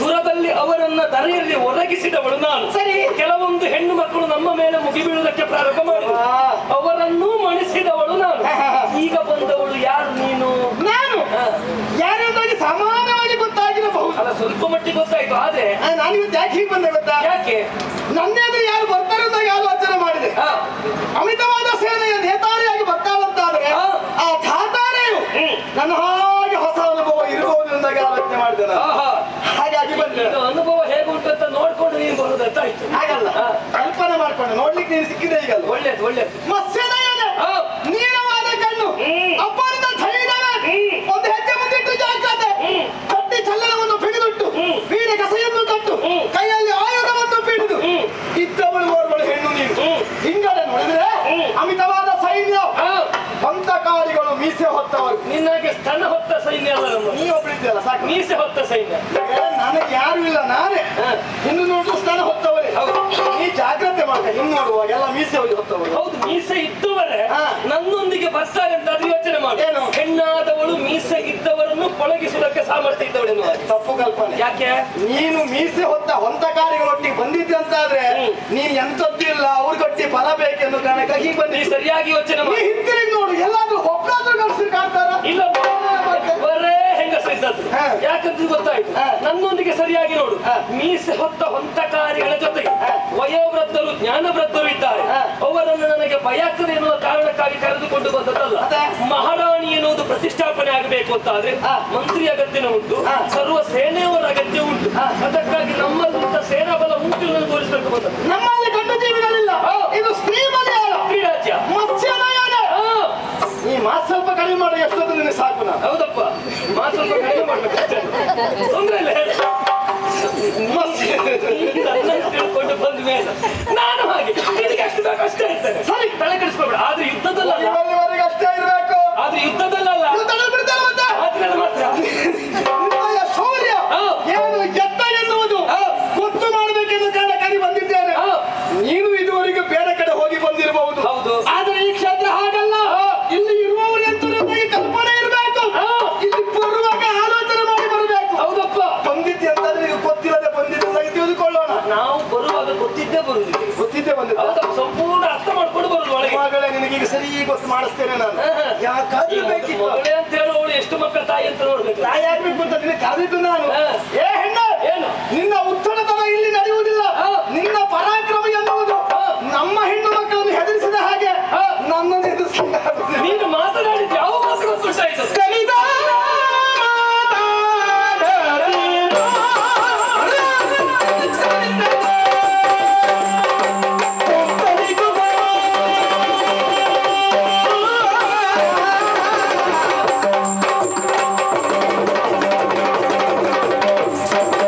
ದುರದಲ್ಲಿ ಅವರನ್ನ ಧರೆಯಲ್ಲಿ ಒರಗಿಸಿದವಳು ನಾನು ಸರಿ. ಕೆಲವೊಂದು ಹೆಣ್ಣು ಮಕ್ಕಳು ನಮ್ಮ ಮೇಲೆ ಮುಗಿಬೀಳುವುದಕ್ಕೆ ಪ್ರಾರಂಭ ಮಾಡಿದರು ಆ. ಅವರನ್ನೂ ಮಣಿಸಿದವಳು ನಾನು ಈಗ ಬಂದವಳು ಯಾರು ನೀನು ನಾನು ಹ. ಯಾರೆಂದಾಗಿ ಸಮಾನವಾಗಿ ಗೊತ್ತಾಗಿರಬಹುದು ಅಲ್ಲ ಸ್ವಲ್ಪ ಮಟ್ಟಿಗೆ ಗೊತ್ತಾಯ್ತು ಆದ್ರೆ ಆ, ನಾನು ಇವತ್ತು ಯಾಕೆ ಹೀಗೆ ಬಂದೆ ಗೊತ್ತಾ ಯಾಕೆ ನನ್ನ ಎದುರು ಯಾರು ಬರ್ತಾರೆ ಅಂತ ಆಲೋಚನೆ ಮಾಡಿದೆ ಹಾ. ಅಮಿತವಾದ ಸೇನೆಯ ನೇತಾರಿಯಾಗಿ ಬರ್ತಾಳಂತಾದ್ರೆ ಹಾ. ಆ ಧಾತಾರೆಯು ಹ್ಮ್. ನನ್ನ ಹಾಗೆ ಹೊಸ ಅನುಭವ ಇರಬಹುದು ಎಂದಾಗ ಆಲೋಚನೆ ಮಾಡಿದೆ ನಾನು ಆಹಾ. ಹಾಗಾಗಿ ಬಂದೆ ಇದು ಅನುಭವ ಹೇಗುಂಟು ಅಂತ ನೋಡ್ಕೊಂಡು ನೀನು ಬರುದಂತಾಯ್ತು ಹಾಗಲ್ಲ ಹಾ. ಕಲ್ಪನೆ ಮಾಡ್ಕೊಂಡು ನೋಡ್ಲಿಕ್ಕೆ ನೀನು ಸಿಕ್ಕಿದೆ ಈಗಲ್ಲ ಒಳ್ಳೇದು ಒಳ್ಳೇದು ಮತ್ಸ್ಯನಯನ ಹಾ. ನೀಳವಾದ ಕಣ್ಣು ಹ್ಮ್. ಅಪ್ಪನಿಂದ ಧೈರ್ಯವೇ ಹ್ಮ್. ಒಂದು ಹೆಜ್ಜೆ ಮುಂದಿಟ್ಟು ಜಾಗ್ರತೆ ಹ್ಮ್. ಕಟ್ಟಿ ಚಲ್ಲನವನ್ನು ಬಿಗಿದುಟ್ಟು ಹ್ಮ್. ವೀರ ಕಸೆಯನ್ನು ಕಟ್ಟು ಹ್ಮ್. ಕೈಯಲ್ಲಿ ಆಯುಧವನ್ನು ಬಿಡಿದು ಹ್ಮ್. ಇದ್ದವಳು ಓರ್ವಳು ಹೆಣ್ಣು ನೀನು ಹ್ಮ್. ಹಿಂಗಡೆ ನೋಡಿದ್ರೆ ಹ್ಮ್. ಅಮಿತವಾದ ಸೈನ್ಯ ಹಾ. ಪಂತಕಾರಿಗಳು ಮೀಸೆ ಹೊತ್ತವರು ನಿನ್ನಾಗೆ ಸ್ತನ ಹೊತ್ತ ಸೈನ್ಯ ಅಲ್ಲ ನಮ್ಮ ನೀ ಒಬ್ಬಳಿದ್ದಲ್ಲ ಸಾಕು ಮೀಸೆ ಹೊತ್ತ ಸೈನ್ಯ ಏ, ನನಗೆ ಯಾರು ಇಲ್ಲ ನಾನೇ ಹಾ. ಇನ್ನು ನೋಡಿದ್ರೆ ಸ್ಥಾನ ಹೊತ್ತವರೇ ಹೌದು. ನೀ ಜಾಗ್ರತೆ ಮಾಡ್ಕ ಇನ್ನು ನೋಡುವಾಗ ಎಲ್ಲ ಮೀಸೆ ಹೋಗಿ ಹೊತ್ತವರು ಹೌದು ಮೀಸೆ ಇದ್ದವರೇ ಹಾ. ನನ್ನೊಂದಿಗೆ ಬರ್ತಾರೆ ಅಂತ ಅದು ಯೋಚನೆ ಮಾಡಿ ಏನು? ಹೆಣ್ಣಾದವಳು ಮೀಸೆ ಇದ್ದವರನ್ನು ಪೊಳಗಿಸುವುದಕ್ಕೆ ಸಾಮರ್ಥ್ಯ ಇದ್ದವಳು ಎನ್ನುವ ತಪ್ಪು ಕಲ್ಪನೆ ಯಾಕೆ ನೀನು ಮೀಸೆ ಹೊತ್ತ ಹೊಂತಕಾರಿಗಳೊಟ್ಟಿಗೆ ಬಂದಿದ್ದೆ ಅಂತಾದ್ರೆ ಹ್ಮ್. ನೀನ್ ಎಂತದ್ದು ಇಲ್ಲ ಅವ್ರ ಗಟ್ಟಿ ಫಲ ಬೇಕೆಂದು ಕಾರಣಕ್ಕೆ ಹೀಗೆ ನೀ ಬಂದಿ ಸರಿಯಾಗಿ ಯೋಚನೆ ನೀ ಮಾಡಿ ಹಿಂತಿರುಗಿ ನೋಡು ಎಲ್ಲಾದ್ರೂ ಒಬ್ಬರಾದ್ರೂ ಗಂಡಸರು ಕಾಣ್ತಾರ ಇಲ್ಲ ಬರೇ ಹೆಂಗಸ ಇದ್ದದ್ದು ಹಾ. ಯಾಕಂತ ಗೊತ್ತಾಯ್ತು ಹಾ. ನನ್ನೊಂದಿಗೆ ಸರಿಯಾಗಿ ನೋಡು ಹಾ. ಮೀಸೆ ಹೊತ್ತ ಹೊಂತಕಾರಿಗಳ ಜೊತೆಗೆ ಹಾ. ವಯೋವೃದ್ಧರು ಜ್ಞಾನವೃದ್ಧರು ಇದ್ದಾರೆ ಹಾ. ಅವರನ್ನು ನನಗೆ ಭಯ ಆಗ್ತದೆ ಎನ್ನುವ ಕಾರಣಕ್ಕಾಗಿ ಕರೆದುಕೊಂಡು ಬಂದದ್ದಲ್ಲ ಮತ್ತೆ? ಮಹಾರಾಣಿ ಎನ್ನುವುದು ಪ್ರತಿಷ್ಠಾಪನೆ ಆಗಬೇಕು ಅಂತ ಆದ್ರೆ ಹಾ. ಮಂತ್ರಿ ಅಗತ್ಯನ ಉಂಟು ಹಾ. ಸರ್ವ ಸೇನೆಯವರ ಅಗತ್ಯ ಉಂಟು ಹಾ. ಅದಕ್ಕಾಗಿ ನಮ್ಮಲ್ಲಿಂತ ಸೇನಾ ಬಲ ಉಂಟು ಎಂದು ತೋರಿಸಬೇಕು ಬಂದದ್ದು ನಮ್ಮಲ್ಲಿ ಗಂಡು ಜೀವಿಗಳಿಲ್ಲ ಹಾ. ಇದು ಸ್ತ್ರೀ ಮಲಯಾಳ ಕ್ರೀಡಾಜ್ಯ ಮತ್ಸ್ಯನಯನ ಹಾ. ಈ ಮಾತು ಸ್ವಲ್ಪ ಕಡಿಮೆ ಮಾಡಿ ಎಷ್ಟೊತ್ತು ನಿನಗೆ ಸಾಕು ನಾನು ಹೌದಪ್ಪ ಮಾ ಸ್ವಲ್ಪ ಕಡಿಮೆ ಮಾಡ್ಬೇಕು ಅಷ್ಟೇ. ತೊಂದ್ರೆ ಇಲ್ಲ ಹೇಳು. ಮತ್ಸ್ಯ ನನ್ನನ್ನು ತಿಳ್ಕೊಂಡು ಬಂದ ಮೇಲೆ ನಾನು ಹಾಗೆ ನಿನಗೆ ಅಷ್ಟು ಬೇಕು ಅಷ್ಟೇ ಇರ್ತೇನೆ ಸರಿ. ತಲೆ ಕೆಡಿಸ್ಕೊಬೇಡ ಆದ್ರೆ ಯುದ್ಧದಲ್ಲ ಇವಲ್ಲಿವರೆಗೆ ಅಷ್ಟೇ ಇರಬೇಕು ಆದ್ರೆ ಯುದ್ಧದಲ್ಲಲ್ಲ ಬಿಡ್ತಾರೆ ಮತ್ತೆ ಆದ್ಮೇಲೆ ಮಾತ್ರ ನಿಮ್ಮಯ ಶೌರ್ಯ ಹಾ. ಏನು ಎತ್ತ ಎನ್ನುವುದು ಹಾ. ಗೊತ್ತು ಮಾಡಬೇಕೆಂದು ಕಾರಣಕ್ಕಾಗಿ ಬಂದಿದ್ದೇನೆ ಹಾ. ನೀನು ಇದುವರೆಗೆ ಬೇರೆ ಕಡೆ ಹೋಗಿ ಬಂದಿರಬಹುದು ಹೌದು. ಆದ್ರೆ ಈ ಕ್ಷೇತ್ರ ಹಾಗಲ್ಲ ಇಲ್ಲಿ ಇರುವವರು ಎಂತೂ ನಮಗೆ ಕಲ್ಪನೆ ಇರಬೇಕು ಹಾ. ಇಲ್ಲಿ ಬರುವಾಗ ಆಲೋಚನೆ ಮಾಡಿ ಬರಬೇಕು ಹೌದಪ್ಪ ಬಂದಿದ್ದೆ ಅಂತಂದ್ರೆ ನಿನಗೆ ಗೊತ್ತಿಲ್ಲದೆ ಬಂದಿದ್ದೆ ಅಂತ ತಿಳಿದುಕೊಳ್ಳೋಣ ನಾವು ಬರುವಾಗ ಗೊತ್ತಿದ್ದೇ ಬರುವುದಿಲ್ಲ ಗೊತ್ತಿದ್ದೆ ಬಂದಿದ್ದ ಹೌದಪ್ಪ ಸಂಪೂರ್ಣ ಅರ್ಥ ಮಾಡ್ಕೊಂಡು ಬರುದು ಒಳಗೆ ಮಗಳೇ ನಿನಗೀಗ ಸರಿ ಗೊತ್ತು ಮಾಡಿಸ್ತೇನೆ ನಾನು ಹಾ, ಹಾ. ಯಾಕಾದ್ರೂ ಈಗ ಬೇಕಿತ್ತು ಮಗಳೇ ಅಂತ ಹೇಳುವವಳು ಎಷ್ಟು ಮಕ್ಕಳ ತಾಯಿ ಅಂತ ನೋಡ್ಬೇಕು ತಾಯಿ ಆಗ್ಬೇಕು ಅಂತ ನಿನಗೆ ಕರೆದಿದ್ದು ನಾನು ಹಾ. ಏ ಹೆಣ್ಣ ಏನು ನಿನ್ನ ಉತ್ತರತನ ಇಲ್ಲಿ ನಡೆಯುವುದಿಲ್ಲ ಹಾ. ನಿನ್ನ ಪರಾಕ್ರಮ ಎನ್ನುವುದು ಹಾ. ನಮ್ಮ ಹೆಣ್ಣು ಮಕ್ಕಳನ್ನು ಹೆದರಿಸಿದ ಹಾಗೆ ಹಾ. ನನ್ನನ್ನು ಎದುರಿಸಿದ ಹಾಗೆ. ನೀನು ಮಾತನಾಡಿದ್ದು ಯಾವ ಮಾತು ಸಂತೋಷ ಆಯ್ತು ಕಲಿದ ಿ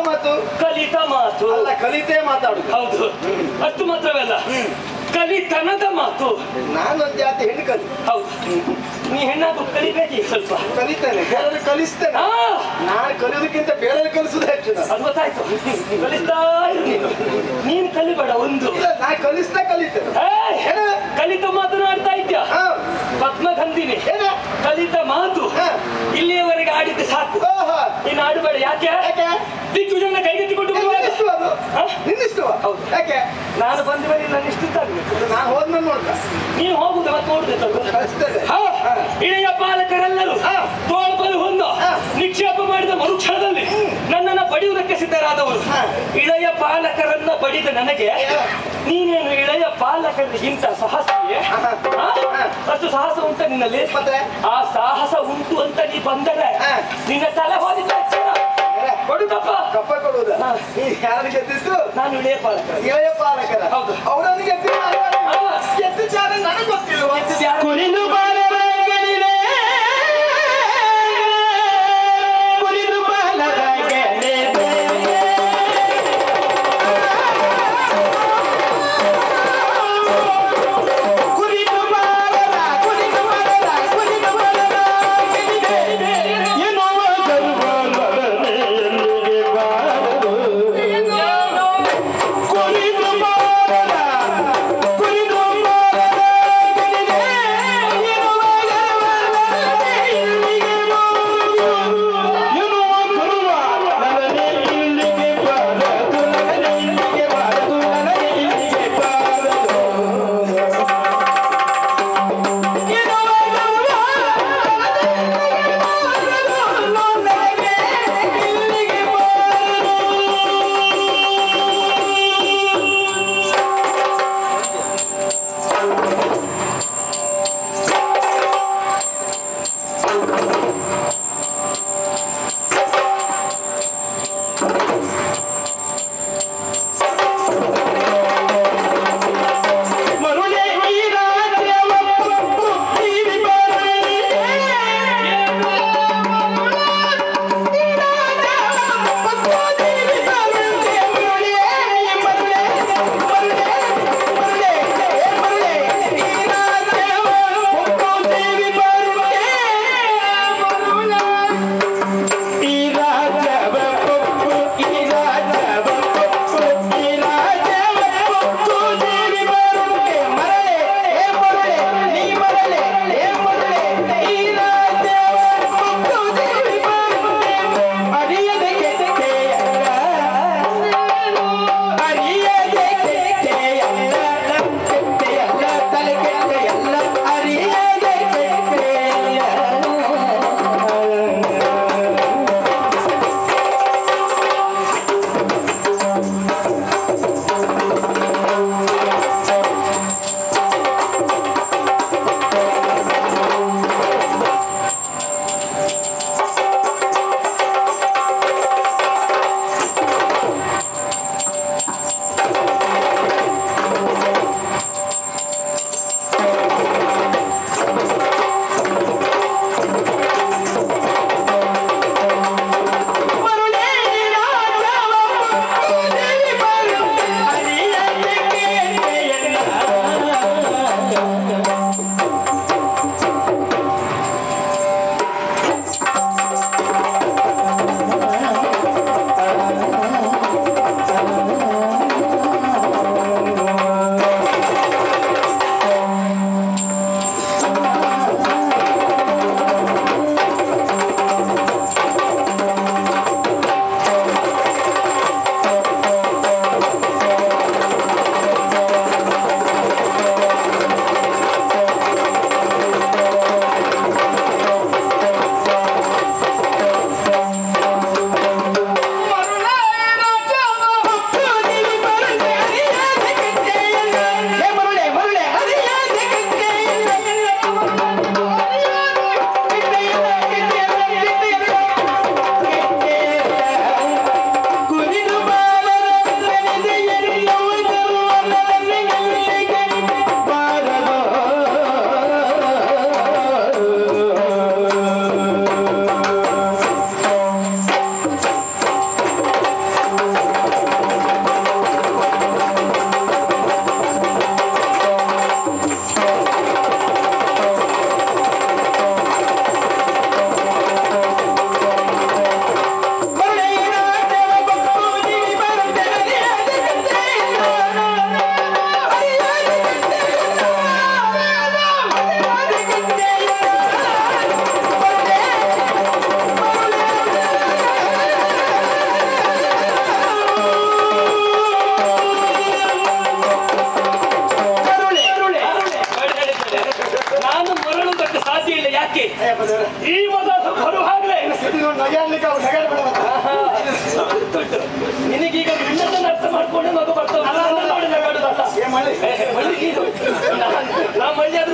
ಮಾತು ಕಲಿತ ಮಾತು ಅಲ್ಲ ಕಲಿತೇ ಮಾತಾಡುದು ಹೌದು ಅಷ್ಟು ಮಾತ್ರವಲ್ಲ ಕಲಿತನದ ಮಾತು ನಾನೊಂದು ಜಾತಿ ಹೆಣ್ಣು ಕಲಿ ಹೌದು ನೀ ಹೆಣ್ಣಾಗು ಕಲಿಬೇಕಿ ಸ್ವಲ್ಪ ಕಲಿತೇನೆ ಬೇರೆ ಕಲಿಸ್ತೇನೆ ಆ, ನಾನು ಕಲಿಯೋದಕ್ಕಿಂತ ಬೇರೆ ಕಲಿಸುದು ಹೆಚ್ಚು ನಾನು. ಅದು ಗೊತ್ತಾಯ್ತು ಕಲಿಸ್ತಾ ಇರು ನೀನು ನೀನು ಕಲಿಬೇಡ ಒಂದು ಇಲ್ಲ ನಾನು ಕಲಿಸ್ತಾ ಕಲಿತೇನೆ ಏಯ್! ಏನ? ಕಲಿತ ಮಾತನಾಡ್ತಾ ಇದ್ಯಾ ಹಾ ಪದ್ಮಗಂಧಿನಿ ಏನ ಕಲಿತ ಮಾತು ಹಾ. ಇಲ್ಲಿಯವರೆಗೆ ಆಡಿದ್ದು ಸಾಕು ಓಹೋ ನೀನು ಆಡಬೇಡ ಯಾಕೆ ಯಾಕೆ ದಿಗ್ವಿಜಯನ ಕೈಗೆತ್ತಿಕೊಂಡು ಬರುವಾಗ ನಿನ್ನಿಷ್ಟು ಅದು ಹಾ? ನಿನ್ನಿಷ್ಟು ಹೌದು. ಯಾಕೆ ನಾನು ಬಂದ ಮೇಲೆ ನನ್ನ ಇಷ್ಟಿದ್ದಾಗಬೇಕು ನಾನು ಹೋದ್ಮೇಲೆ ನೋಡ್ತಾ ನೀನು ಹೋಗುದು ಮತ್ತೆ ನೋಡುದು ಕಳಿಸ್ತೇನೆ ಹಾ, ಇಳೆಯ ಪಾಲಕರೆಲ್ಲರೂ ಹಾ. ತೋಳ್ಬಲು ಹೊಂದು ಹಾ. ನಿಕ್ಷೇಪ ಮಾಡಿದ ಮರುಕ್ಷಣದಲ್ಲಿ ನನ್ನನ್ನ ಬಡಿಯುವುದಕ್ಕೆ ಸಿದ್ಧರಾದವರು ಹಾ. ಇಳೆಯ ಪಾಲಕರನ್ನ ಬಡಿದ ನನಗೆ ನೀನೇನು ಇಳೆಯ ಪಾಲಕರಿಗಿಂತ ಸಾಹಸಿಯೇ ಹಾ. ಹಾ? ಹಾ. ಅಷ್ಟು ಸಾಹಸ ಉಂಟ ನಿನ್ನಲ್ಲಿ ಮತ್ತೆ ಆ ಸಾಹಸ ಉಂಟು ಅಂತ ನೀ ಬಂದರೆ ಹಾ. ನಿನ್ನ ತಲೆ ಹೋದಿದ್ದ ಏ, ಕೊಡುತ್ತಪ್ಪ ಕಪ್ಪ ಕೊಡುವುದ ಹಾ. ಈ ಯಾರು ಗೆದ್ದಿದ್ದು ನಾನು ಇಳೆಯ ಪಾಲಕ ಇಳೆಯ ಪಾಲಕರ ಹೌದು. ಅವರನ್ನು ಗೆದ್ದಿಲ್ಲ ಹಾ. ಗೆದ್ದ ಜಾಗ ನನಗೆ ಗೊತ್ತಿಲ್ವಾ ಕುರಿದು ಬಾಲರಾಗಲಿದೆ ಕುರಿದು ಬಾಲರಾಗಲಿದೆ ಕುರಿದು ಬಾಲರ ಕುರಿದು ಬಾಲರ ಕುರಿದು ಬಾಲರಾಗಲಿದೆ ಎನ್ನುವ ಗರ್ವ ನರನೆ ಎಲ್ಲಿಗೆ ಬಾರದು ಕುರಿದು ಬಾಲರ ಕುರಿದು ಬಾಲರಾಗಲಿದೆ ಎನ್ನುವ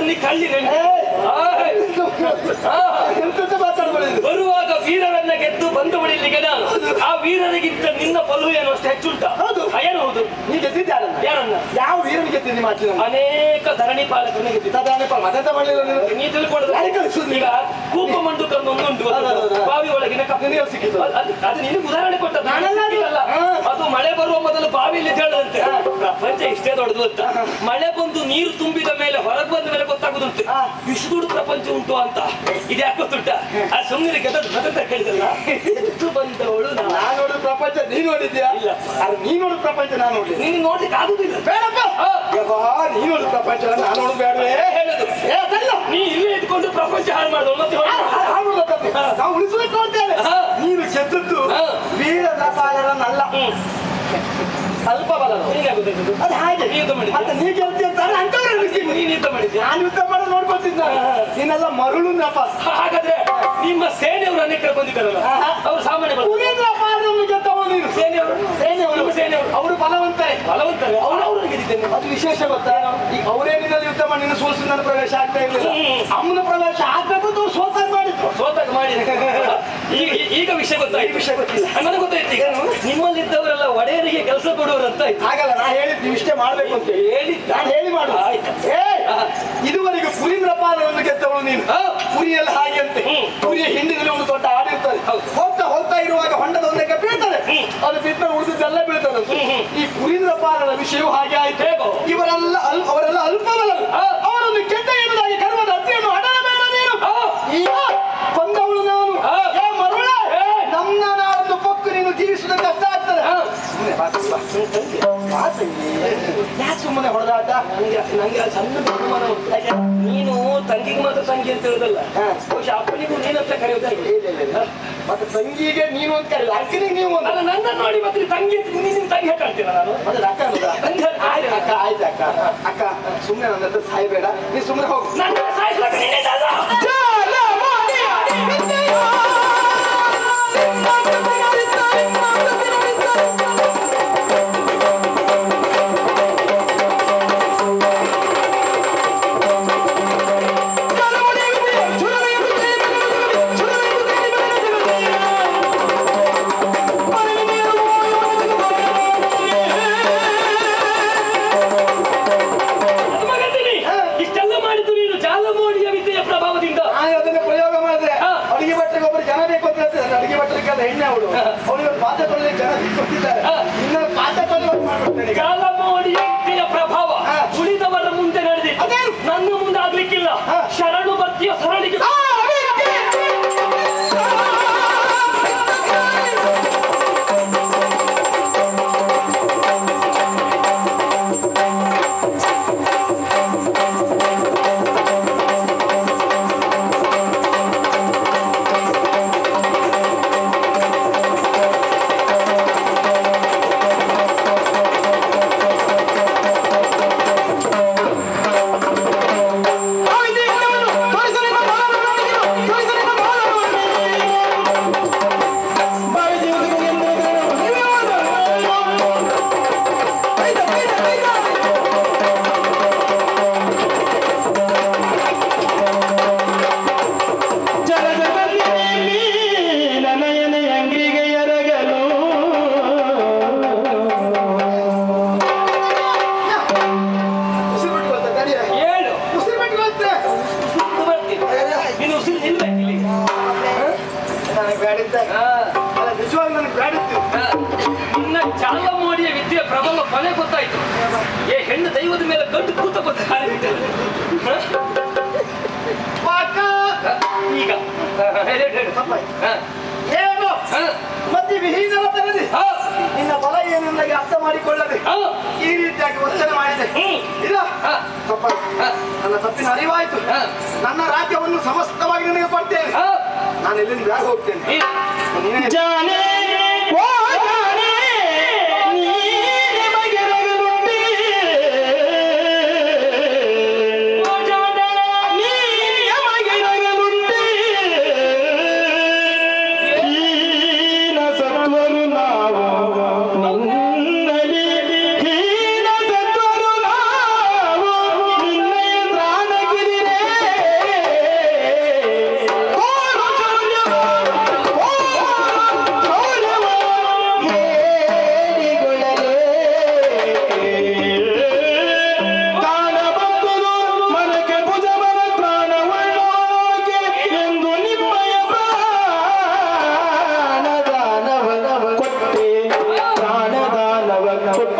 ಅವನಿಗೆ ಕಳ್ಳಿ ನೆನ್ಪು. ಆಯ್. ಆ. ಎಂತ ಮಾತಾಡ್ಕೊಳ್ಳಿ ಬರುವಾಗ ವೀರರನ್ನ ಗೆದ್ದು ಬಂದು ಬಿಡಿಲಿಕ್ಕೆ ನಾನು ಆ ವೀರರಿಗಿಂತ ನಿನ್ನ ಬಲು ಏನು ಅಷ್ಟು ಹೆಚ್ಚುಂಟ ಹೌದು. ಏನು ಹೌದು ನೀ ಗೆದ್ದಿದ್ದಾರಲ್ಲ ಯಾರನ್ನ ಯಾವ ವೀರನಿಗೆ ಗೆದ್ದಿ ನಿಮ್ಮ ಅಜ್ಜಿನ ಅನೇಕ ಧರಣಿ ಪಾಲಕರನ್ನ ಗೆದ್ದಿದ್ದ ಮದತ ಮಾಡಲಿಲ್ಲ ನೀವು ನೀ ತಿಳ್ಕೊಳ್ಳೋದು ಯಾರಿಗೆ ಕಲಿಸುದು ಈಗ ಕೂಪ ಮಂಡುಕನ್ನು ಒಂದುಂಟು ಹೌದು, ಹೌದು, ಹೌದು. ಬಾವಿ ಒಳಗಿನ ಕಪ್ಪು ನಿನಗೆ ಸಿಕ್ಕಿತು. ಅದು- ಅದು- ಅದು ನಿನಗೆ ಉದಾಹರಣೆ ಕೊಟ್ಟದ್ದು ನಾನಲ್ಲ ಅದು. ಸಿಕ್ಕಿದ್ದಲ್ಲ. ಹಾ. ಅದು ಮಳೆ ಬರುವ ಮೊದಲು ಬಾವಿಯಲ್ಲಿ ಹೇಳದಂತೆ ಪ್ರಪಂಚ ಇಷ್ಟೇ ದೊಡ್ಡದು ಅಂತ ಮಳೆ ಬಂದು ನೀರು ತುಂಬಿದ ಮೇಲೆ ಹೊರಗೆ ಬಂದ ಮೇಲೆ ಗೊತ್ತಾಗುದಂತೆ ಹಾ. ಇಷ್ಟು ದೊಡ್ಡ ಪ್ರಪಂಚ ಉಂಟು ಅಂತ ಇದು ಯಾಕೆ ಗೊತ್ತುಂಟ ಆ ಸುಮ್ಮನೆ ಗೆದ್ದದ್ದು ಭಗವಂತ ಕೇಳಿದಲ್ಲ ಎಷ್ಟು ಬಂದವಳು ನಾನು. ನಾನು ನೋಡಿದ ಪ್ರಪಂಚ ನೀ ನೋಡಿದ್ಯಾ ಇಲ್ಲ. ಅದು ನೀ ನೋಡಿದ ಪ್ರಪಂಚ ನಾನು ನೋಡಿದ್ದೆ ನಿನಗೆ ನೋಡ್ಲಿಕ್ಕೆ ಆಗುದಿಲ್ಲ ಬೇಡಪ್ಪ ಹಾ. ಯವ್ವಾ, ನೀ ನೋಡಿದ ಪ್ರಪಂಚ ನಾನು ನೋಡುದು ಬೇಡವೇ ಹೇಳುದು ಏ ಅದಲ್ಲ ನೀ ಇಲ್ಲೇ ಇದ್ಕೊಂಡು ಪ್ರಪಂಚ ಹಾಳು ಮಾಡಿದವಳು ಮತ್ತೆ ಹೊರಗೆ ಬಾ. ಹಾಡುವುದ ತಪ್ಪು. ನಾವು ಉಳಿಸಬೇಕು ಅಂತೇವೆ ಹಾ. ನೀನು ಗೆದ್ದದ್ದು ಹಾ. ವೀರ ನಪಾಲರನ್ನಲ್ಲ ಹ್ಮ್. ಅಲ್ಪ ಬಲರು ನಿನಗೆ ಆಗುದಿಲ್ಲ ಅದು ಹಾಗೆ ನೀ ಯುದ್ಧ ಮಾಡಿದ್ಯಾ? ಮತ್ತೆ ನೀ ಗೆಲ್ತಿ ಅಂತ ಅಂತವ್ರು ಇಳಿಸ್ತೀನಿ. ನೀನ್ ಯುದ್ಧ ಮಾಡಿದ್ಯಾ ನಾನು ಯುದ್ಧ ಮಾಡಿ ನೋಡ್ಕೊತಿದ್ದ ನೀನೆಲ್ಲ ಮರುಳು ನಪ ಹಾಗಾದ್ರೆ ನಿಮ್ಮ ಸೇನೆಯವರು ಅನೇಕ ಬಂದಿದ್ದಾರಲ್ಲ ಆಹಾ. ಅವರು ಸಾಮಾನ್ಯ ಬಲ- ಕುಲೀಂದ್ರ ಪಾಲರನ್ನು ಗೆದ್ದವ ನೀನು ಸೇನೆಯವರು ಸೇನೆಯವರು ನಿಮ್ಮ ಸೇನೆಯವರು ಅವರು ಬಲವಂತರೇ ಬಲವಂತರು ಅವರು ಅವರು ಗೆದ್ದಿದ್ದೇನೆ ಅದು ವಿಶೇಷ ಗೊತ್ತಾ ಈಗ ಅವರೇ ನಿನ್ನಲ್ಲಿ ಯುದ್ಧ ಮಾಡಿ ನಿನ್ನ ಸೋಲಿಸಿ ನನ್ನ ಪ್ರವೇಶ ಆಗ್ತಾ ಇರಲಿಲ್ಲ ಹ್ಮ್. ಅಮ್ಮನ ಪ್ರವೇಶ ಆಗ್ಬೇಕು ಅವ್ರು ಸೋತಾಗ ಮಾಡಿದ್ರು ಸೋತಾಗ ಮಾಡಿ ಈಗ ಈ- ಈಗ ವಿಷಯ ಗೊತ್ತಾಯ್ತು ವಿಷಯ ಗೊತ್ತಿಲ್ಲ. ನನಗೆ ಗೊತ್ತಾಯ್ತು ಈಗ ನಿಮ್ಮಲ್ಲಿದ್ದವರೆಲ್ಲ ಒಡೆಯರಿಗೆ ಕೆಲಸ ಕೊಡುವರು ಅಂತ ಆಯ್ತು ಹಾಗಲ್ಲ ನಾ ಹೇಳಿದ್ ನೀವು ಇಷ್ಟೇ ಮಾಡ್ಬೇಕು ಅಂತ ಹೇಳಿದ್ದ ನಾನು ಹೇಳಿ ಮಾಡು ಆಯ್ತು. ಏ ಇದುವರೆಗೆ ಪುರೀಂದ್ರ ಪಾಲವನ್ನು ಗೆದ್ದವಳು ನೀನು ಹಾ. ಪುರಿಯಲ್ಲಿ ಹಾಗೆ ಅಂತೆ ಹ್ಮ್. ಪುರಿಯ ಹಿಂದಿನಲ್ಲಿ ಒಂದು ದೊಡ್ಡ ಹಾಡಿರ್ತದೆ ಹೌದು. ಹೋಗ್ತಾ ಹೋಗ್ತಾ ಇರುವಾಗ ಹೊಂಡದ ಒಂದಕ್ಕೆ ಬೀಳ್ತದೆ ಹ್ಮ್. ಅದು ಬಿದ್ದ ಉಳಿದಿದ್ದೆಲ್ಲ ಬೀಳ್ತದೆ ಹ್ಮ್, ಹ್ಮ್. ಈ ಪುರೀಂದ್ರ ಪಾಲನ ವಿಷಯವೂ ಹಾಗೆ ಆಯ್ತು ಹೇಗೋ? ಇವರೆಲ್ಲ ಅಲ್ ಅವರೆಲ್ಲ ಅಲ್ಪವಲ್ಲ ಹಾ. ಅವರನ್ನು ಕೆಟ್ಟ ಎನ್ನುವುದಾಗಿ ಕರ್ಮದ ಅತ್ತೆಯನ್ನು ಅಡಲಬೇಡ ನೀನು ಹಾ. ಈಗ ಬಂದವಳು ನಾನು ಹಾ. ಏ ಮರುಳ ಏ. ನಮ್ಮ ನಾಡನ್ನು ಪಕ್ಕು ನೀನು ಜೀವಿಸುವುದು ಕಷ್ಟ ಆಗ್ತದೆ ಹಾ. ಸುಮ್ಮನೆ ಮಾತು ಬಾ. ಮಾತು ಯಾಕೆ ಸುಮ್ಮನೆ ಹೊಡೆದಾಟ ನನಗೆ ನನಗೆ ಆ ಸಣ್ಣ ಬಹುಮಾನ ಉಂಟು. ಯಾಕೆ? ನೀನು ತಂಗಿಗೆ ಮಾತ್ರ ತಂಗಿ ಅಂತ ಹೇಳುದಲ್ಲ ಹಾ. ಬಹುಶಃ ಅಪ್ಪನಿಗೂ ನೀನಂತ ಕರೆಯೋದಾಗಿ ಇಲ್ಲ, ಇಲ್ಲ, ಇಲ್ಲ. ಮತ್ತೆ ತಂಗಿಗೆ ನೀನು ಅಂತ ಕರೀಲ್ಲ ಅಕ್ಕನಿಗೆ ನೀವು ಒಂದು ಅಲ್ಲ ನನ್ನ ನೋಡಿ ಮತ್ತೆ ನೀನು ತಂಗಿ ಅಂತ ನೀನು ನಿನ್ನ ತಂಗಿ ಹೇಳ್ತೀರ ನಾನು ಮತ್ತೆ ಅಕ್ಕ ಅನ್ನೋದಾ? ತಂಗಿ ಅಂತ ಆಯ್ತು ಅಕ್ಕ ಆಯ್ತು ಅಕ್ಕ ಅಕ್ಕ ಸುಮ್ಮನೆ ನನ್ನ ಹತ್ರ ಸಾಯ್ಬೇಡ ನೀ ಸುಮ್ಮನೆ ಹೋಗು ನನ್ನ ಸಾಯಿಸ್ಲಕ್ಕ ನಿನ್ನಿಂದಲ್ಲ. ಅದು ಮಗಂದಿನಿ. ಇಷ್ಟೆಲ್ಲ ಮಾಡಿದ್ದು ನೀನು ಜಾಲಮೋಡಿಯ ವಿದ್ಯೆಯ ಪ್ರಭಾವದಿಂದ ನಾನು ಅದನ್ನ ಪ್ರಯೋಗ ಮಾಡಿದ್ರೆ ಹಾ. ಅಡಿಗೆ ಭಟ್ರಿಗೆ ಒಬ್ಬರು ಜನ ಬೇಕು ಅಂತ ಹೇಳ್ತಾರೆ ನನ್ನ ಅಡಿಗೆ ಭಟ್ರಿಗೆಲ್ಲ ಹೆಣ್ಣೆ ಅವಳು ಅವಳಿಗೆ ಪಾತ್ರೆ ತೊಳೆಯಲಿಕ್ಕೆ ಜನ ಕೊಟ್ಟಿದ್ದಾರೆ ಹಾ. ಇನ್ನ ಪಾತ್ರೆ ತೊಳೆಯುವಂತ ಮಾಡ್ಬಿಡ್ತೇನೆ ಈಗ ಜಾಲಮೋಡಿಯ ವಿದ್ಯೆಯ ಪ್ರಭಾವ ಹಾ. ಉಳಿದವರ ಮುಂದೆ ನಡೆದಿತ್ತು ಅದೇನು? ನನ್ನ ಮುಂದೆ ಆಗ್ಲಿಕ್ಕಿಲ್ಲ ಹಾ. ಶರಣು ಭಕ್ತಿಯ ಸರಣಿಗೆ ಅಂಗಡಿಗೆ ಎರಗಲು ಉಸಿರು ಬಿಟ್ಟು ಬರ್ತಾ ತಡಿಯ. ಹೇಳು ಉಸಿರು ಬಿಟ್ಟು ಬರ್ತೆ. ಸುತ್ತು ಬರ್ತೀನಿ ನೀನು ಉಸಿರು ನಿಲ್ಬೇಕು ಇಲ್ಲಿ ನನಗೆ ಬೇಡಿದ್ದೆ. ಹಾ. ಅಲ್ಲ, ನಿಜವಾಗ್ಲೂ ನನಗೆ ಬೇಡಿತ್ತು ಹಾ. ನಿನ್ನ ಜಾಲಮೋಡಿಯ ವಿದ್ಯೆಯ ಪ್ರಭಾವ ಕೊನೆ ಗೊತ್ತಾಯ್ತು ಏ ಹೆಣ್ಣು ದೈವದ ಮೇಲೆ ಗಂಡು ಕೂತ ಗೊತ್ತ ಪಾಕ ಈಗ ಹಾ, ಹೇಳು, ಹೇಳು. ತಪ್ಪಾಯ್ತು. ಹಾ. ಏನು ಹಾ. ಮತ್ತೆ ವಿಹೀನರ ತರದಿ ಹಾ. ನಿನ್ನ ಬಲ ಏನು ನನಗೆ ಅರ್ಥ ಮಾಡಿಕೊಳ್ಳದೆ ಹಾ. ಈ ರೀತಿಯಾಗಿ ವರ್ತನೆ ಮಾಡಿದೆ ಹ್ಮ್. ಇಲ್ಲ ಹಾ. ತಪ್ಪಾಯ್ತು ಹಾ. ನನ್ನ ತಪ್ಪಿನ ಅರಿವಾಯ್ತು ಹಾ. ನನ್ನ ರಾಜ್ಯವನ್ನು ಸಮಸ್ತವಾಗಿ ನಿನಗೆ ಕೊಡ್ತೇನೆ ಹಾ. ನಾನು ಎಲ್ಲಿಂದ ಬ್ಯಾಗ್ ಹೋಗ್ತೇನೆ ನೀನು- ನೀನೇ ಜಾನೆ ಓ ಜಾನೆ ನೀನೆ ಮಗೆರಗಲುಂಡಿ ಓ ಜಾಣ. ನೀನೆ ಮಗೆರಗಲುಂಡಿ ಹೀನ ಸತ್ವರು ನಾವು ನಿನ್ನಲಿ ಹೀನ ಸತ್ವರು ನಾವು ನಿನ್ನಯ ಪ್ರಾಣಗಿರಿ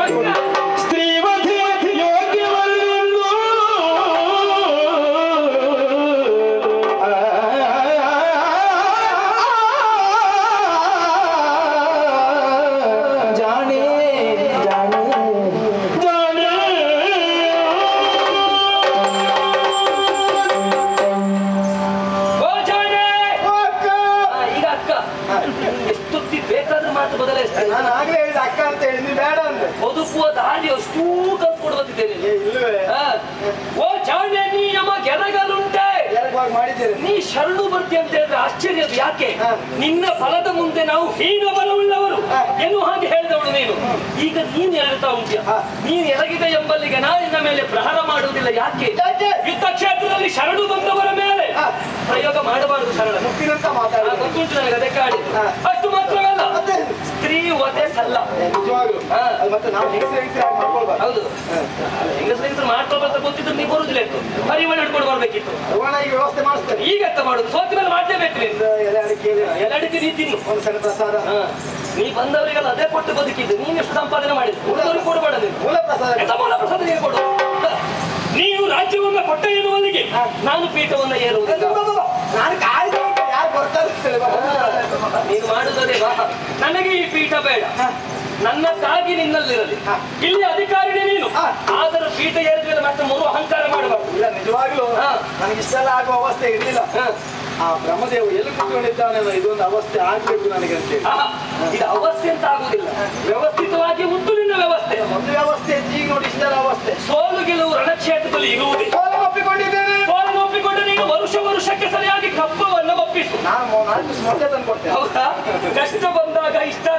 ಮಾಡ್ಕೊಂಡು ಸ್ತ್ರೀವಧೆ ಯೋಗ್ಯವಲ್ಲೆಂದು ಜಾಣೆ ಜಾಣೆ ಜಾಣೆ ಓ ಜಾಣೆ ಓ ಅಕ್ಕ ಆ, ಈಗ ಅಕ್ಕ ಎಷ್ಟೊತ್ತಿ ಬೇಕಾದ್ರೆ ಮಾತು ಬದಲಾಯಿಸ್ತೇನೆ ನಾನು ಆಗ್ಲೇ ಹೇಳಿದ ಅಕ್ಕ ಅಂತ ಹೇಳಿ ನೀವು ಬೇಡ ಅಂದೆ ಬದುಕುವ ದಾರಿ ಅಷ್ಟೂ ಕಲ್ತ್ಕೊಂಡು ಬಂದಿದ್ದೇನೆ ಏ, ಇಲ್ವೇ ಆ, ಓ ಜಾಣೆ ನೀ ಯಮ ಗೆರಗಲುಂಟೆ ಎರಡವಾಗಿ ಮಾಡಿದ್ದೀರಿ ನೀ ಶರಣು ಬರ್ತಿ ಅಂತ ಹೇಳಿದ್ರೆ ಆಶ್ಚರ್ಯ ಅದು ಯಾಕೆ ಹಾ. ನಿನ್ನ ಫಲದ ಮುಂದೆ ನಾವು ಹೀನ ಬಲವುಳ್ಳವರು ಹಾ. ಎನ್ನುವ ಹಾಗೆ ಹೇಳಿದವಳು ನೀನು ಈಗ ನೀನ್ ಹೇಳ್ತಾ ಉಂಟ್ಯ ಹಾ. ನೀನ್ ಎರಗಿದೆ ಎಂಬಲ್ಲಿಗೆ ನಾ ನಿನ್ನ ಮೇಲೆ ಪ್ರಹಾರ ಮಾಡುವುದಿಲ್ಲ ಯಾಕೆ ಯಾಕೆ? ಯುದ್ಧ ಕ್ಷೇತ್ರದಲ್ಲಿ ಶರಣು ಬಂದವರ ಮೇಲೆ ಹಾ. ಪ್ರಯೋಗ ಮಾಡಬಾರದು ಶರಣ ಮುಟ್ಟಿನಂತ ಆ, ಮಾತಾಡಿ ಗೊತ್ತುಂಟು ನನಗೆ ಅದಕ್ಕೆ ಆಡಿದ್ದು ಹಾ. ಅಷ್ಟು ಮಾತ್ರವಲ್ಲ ಮತ್ತೆ ಸ್ತ್ರೀ ವಧೆ ಸಲ್ಲ ನಿಜವಾಗ್ಲು ಹಾ. ಅದು ಮತ್ತೆ ನಾವು ಹೆಂಗಸರು ಹೆಂಗಸರಾಗಿ ಮಾಡ್ಕೊಳ್ಬಾರ್ದು ಹೌದು ಹೆಂಗಸರು ಹೆಂಗಸರು ಮಾಡ್ಕೊಳ್ಬೇಕಂತ ಗೊತ್ತಿದ್ರು ನೀವು ಬರುದಿಲ್ಲ ಇತ್ತು ಪರಿವಣ ಹಿಡ್ಕೊಂಡು ಬರ್ಬೇಕಿತ್ತು ರವಣ ಈಗ ವ್ಯವಸ್ಥೆ ಮಾಡಿಸ್ತೇನೆ ಈಗ ಎಂತ ಮಾಡುದು ಸೋತ ಮೇಲೆ ಮಾಡ್ಲೇಬೇಕು ನೀನು ಒಂದು ಎಲೆ ಅಡಿಕೆ ಎಲ್ಲಡಿಕೆ ನೀ ತಿನ್ನು ಒಂದು ಸಣ್ಣ ಪ್ರಸಾದ ಹಾ. ನೀ ಬಂದವರಿಗೆಲ್ಲ ಅದೇ ಕೊಟ್ಟು ಬದುಕಿದ್ದು ನೀನು ಎಷ್ಟು ಸಂಪಾದನೆ ಮಾಡಿದ್ದು ಉಳಿದವ್ರಿಗೆ ಕೊಡಬೇಡ ನೀನು ಮೂಲ ಪ್ರಸಾದ ಎಂತ ಮೂಲ ಪ್ರಸಾದ ನೀನು ಕೊಡು ಹ. ನೀನು ರಾಜ್ಯವನ್ನ ಕೊಟ್ಟ ಎನ್ನುವಲ್ಲಿಗೆ ನಾನು ಪೀಠವನ್ನ ಏರುವುದಿಲ್ಲ ನಾನು ಕಾಯ್ದು ಯಾರು ಬರ್ತಾರೆ ಅಂತ ಹೇಳಿ ಬಾ. ನೀನು ಮಾಡುವುದೇ ಬಾ ನನಗೆ ಈ ಪೀಠ ಬೇಡ ನನ್ನದ್ದಾಗಿ ನಿನ್ನಲ್ಲಿರಲಿ ಹಾ. ಇಲ್ಲಿ ಅಧಿಕಾರಿನೇ ನೀನು ಹಾ. ಆದರೂ ಪೀಠ ಏರಿದ ಮೇಲೆ ಮತ್ತೆ ಮೂರು ಅಹಂಕಾರ ಮಾಡಬಾರ್ದು ಇಲ್ಲ ನಿಜವಾಗ್ಲೂ ಹಾ. ನನಗೆ ಇಷ್ಟೆಲ್ಲ ಆಗುವ ಅವಸ್ಥೆ ಇರಲಿಲ್ಲ ಹಾ. ಆ ಬ್ರಹ್ಮದೇವ ಎಲ್ಲಿ ಕೂತ್ಕೊಂಡಿದ್ದಾನೆ ಇದೊಂದು ಅವಸ್ಥೆ ಆಗ್ಬೇಕು ನನಗೆ ಅಂತ ಹೇಳಿ ಆಹಾ, ಇದು ಅವಸ್ಥೆ ಅಂತ ಆಗುದಿಲ್ಲ ವ್ಯವಸ್ಥಿತವಾಗಿ ಉದ್ದುಲಿನ ವ್ಯವಸ್ಥೆ ಒಂದು ವ್ಯವಸ್ಥೆ ಇತ್ತು, ಈಗ ನೋಡಿ ಇಷ್ಟೆಲ್ಲ ಅವಸ್ಥೆ ಸೋಲು ಗೆಲುವು ರಣಕ್ಷೇತ್ರದಲ್ಲಿ ಇರುವುದೇ ಸೋಲು ಒಪ್ಪಿಕೊಂಡಿದ್ದೇನೆ ಸೋಲನ್ನು ಒಪ್ಪಿಕೊಂಡು ನೀನು ವರುಷ ವರುಷಕ್ಕೆ ಸರಿಯಾಗಿ ಕಪ್ಪವನ್ನು ಒಪ್ಪಿಸು ನಾನು ಮೊ- ನಾಲ್ಕು ದಿವಸ ಮೊದಲೇ ತಂದು ಕೊಡ್ತೇನೆ ಹೌದಾ ಕಷ್ಟ ಬಂದಾಗ ಇಷ್ಟ